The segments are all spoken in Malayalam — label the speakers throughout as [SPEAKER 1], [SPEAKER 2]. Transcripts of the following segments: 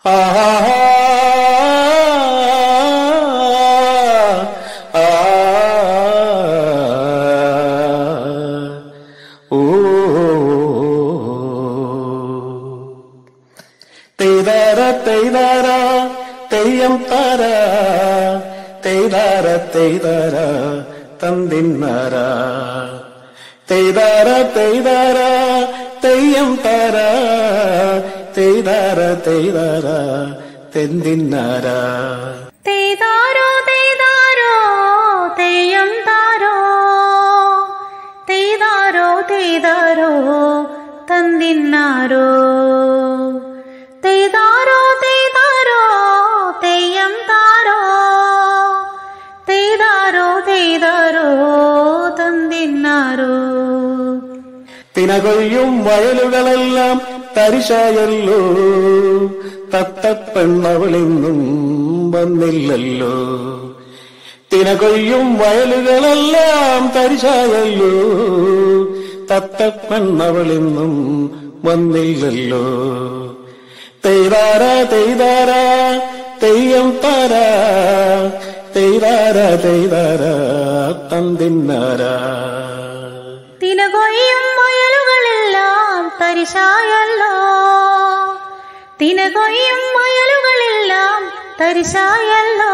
[SPEAKER 1] ആഹാ ആ ഓ തെയ്താര തെയ്താര തെയ്യം താര തെയ്താര തെയ്താര തന്തിന്നാര തെയ്താര തെയ്താര തെയ്യം താര തെയ്താര തെയ്താര തെന്തിന്നാര
[SPEAKER 2] തെയ്താരോ തെയ്താരോ തെയ്യം താരോ തെയ്താരോ തെയ്താരോ തന്നിന്നാരോ തെയ്താരോ തെയ്താരോ തെയ്യം താരോ തെയ്താരോ തെയ്താരോ തന്നിന്നാരോ
[SPEAKER 1] തിനകൊയ്യും വയലുകളെല്ലാം തരിശായല്ലോ തത്തപ്പെണ്ണവളിന്നും വന്നില്ലല്ലോ തിനകൊയ്യും വയലുകളെല്ലാം തരിശായല്ലോ തത്തപ്പെണ്ണവളിന്നും വന്നില്ലല്ലോ തെയ്താര തെയ്താര തെയ്യം താര തെയ്താര തെയ്താര തന്തിന്നാര
[SPEAKER 2] തിനകൊയ്യും വയലുകളെല്ലാം തരിശായല്ലോ തിനകൊയ്യും വയലുകളെല്ലാം തരിശായല്ലോ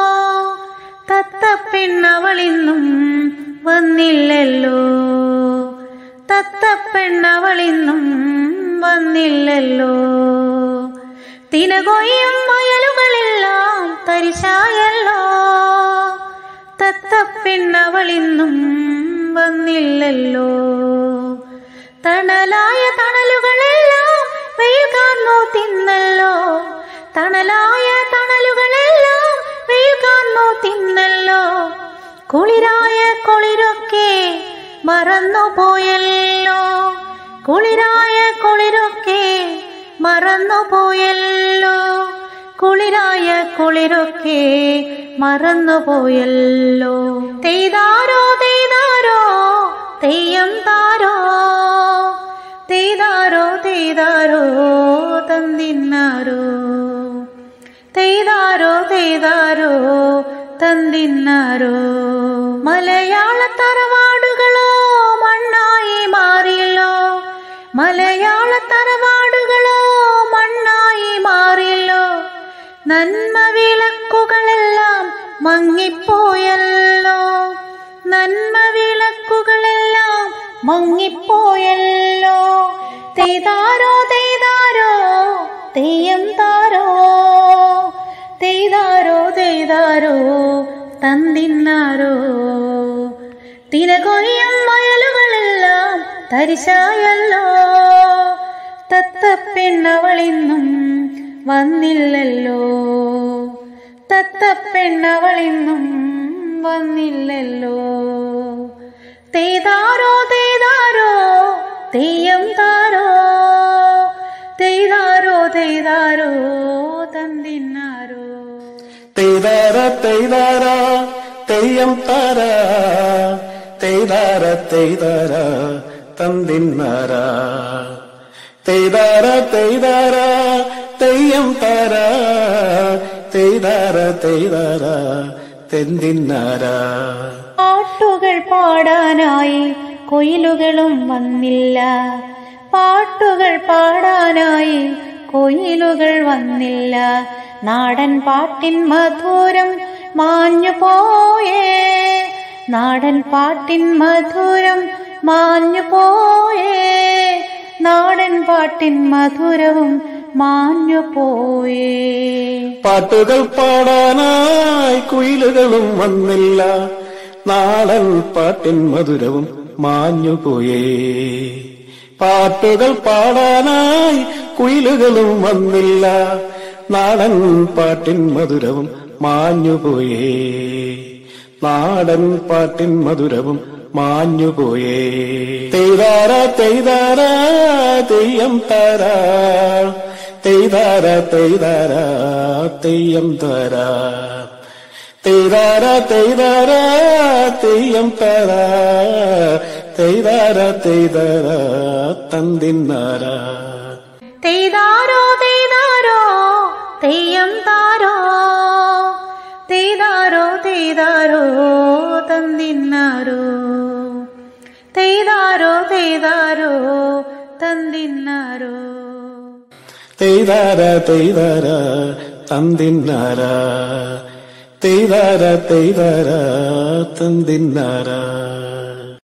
[SPEAKER 2] തത്തപ്പെണ്ണവളിന്നും വന്നില്ലല്ലോ തത്തപ്പെണ്ണവളിന്നും വന്നില്ലല്ലോ തിനകൊയ്യും വയലുകളെല്ലാം തരിശായല്ലോ തത്തപ്പെണ്ണവളിന്നും വന്നില്ലല്ലോ തണലായ തണലുകളെല്ലാം വെയിൽ കാർന്നോ തിന്നല്ലോ തണലായ തണലുകളെല്ലാം വെയിൽ കാർന്നോ തിന്നല്ലോ കുളിരായ കുളിരൊക്കെ മറന്നു പോയല്ലോ കുളിരായ കുളിരൊക്കെ മറന്നു പോയല്ലോ കുളിരായ കുളിരൊക്കെ മറന്നുപോയല്ലോ തെയ്താരോ തെയ്താരോ തെയ്യം താരോ തെയ്താരോ തെയ്താരോ തന്നിന്നാരോ തെയ്താരോ തെയ്താരോ തന്നിന്നാരോ മലയാള തറവാടുകളോ മണ്ണായി മാറിയല്ലോ മലയാള തറവാടുകളോ മണ്ണായി മാറിയല്ലോ നന്മ വിളക്കുകളെല്ലാം മങ്ങിപ്പോയല്ലോ നന്മ വിളക്കുകളെല്ലാം മങ്ങിപ്പോയല്ലോ തെയ്താരോ തെയ്താരോ തെയ്യം താരോ തെയ്താരോ തെയ്താരോ തന്നിന്നാരോ തിനകൊയ്യം വയലുകളെല്ലാം തരിശായല്ലോ തത്തപ്പെണ്ണവളിന്നും വന്നില്ലല്ലോ തത്തപ്പെണ്ണവളിന്നും വന്നില്ലല്ലോ തെയ്താരോ തെയ്താരോ തെയ്യം താരോ തെയ്താരോ തെയ്താരോ തന്നിന്നാരോ
[SPEAKER 1] തെയ്താര തെയ്താര തെയ്യം താര തെയ്താര തെയ്താര തന്തിന്നാര തെയ്താര തെയ്താര തെയ്യം താര തെയ്താര തെയ്താര തെന്തിന്നാര
[SPEAKER 2] പാട്ടുകൾ പാടാനായി കൊയിലുകളും വന്നില്ല പാട്ടുകൾ പാടാനായി കൊയിലുകൾ വന്നില്ല നാടൻ പാട്ടിൻ മധുരം മാഞ്ഞു പോയേ നാടൻ പാട്ടിൻ മധുരം മാഞ്ഞു പോയേ നാടൻ പാട്ടിൻ മധുരവും മാഞ്ഞു പോയേ
[SPEAKER 1] പാട്ടുകൾ പാടാനായി കുയിലുകളും വന്നില്ല നാടൻ പാട്ടിൻ മധുരവും മാഞ്ഞുപോയേ പാട്ടുകൾ പാടാനായി കുയിലുകളും വന്നില്ല നാടൻ പാട്ടിൻ മധുരവും മാഞ്ഞുപോയേ നാടൻ പാട്ടിൻ മധുരവും മാഞ്ഞുപോയേ തെയ്താര തെയ്താര തെയ്യം താര തെയ്താര തെയ്താര തെയ്യം താര തെയ്താര തെയ്താര തെയ്യം താര തെയ്താര തെയ്താര തന്തിന്നാര
[SPEAKER 2] തെയ്താരോ തെയ്താരോ തെയ്യം താരോ തെയ്താരോ തെയ്താരോ തന്നിന്നാരോ തെയ്താരോ തെയ്താരോ തന്നിന്നാരോ
[SPEAKER 1] തെയ്താര തെയ്താര തന്തിന്നാര തെയ്താര തെയ്താര തന്തിന്നാര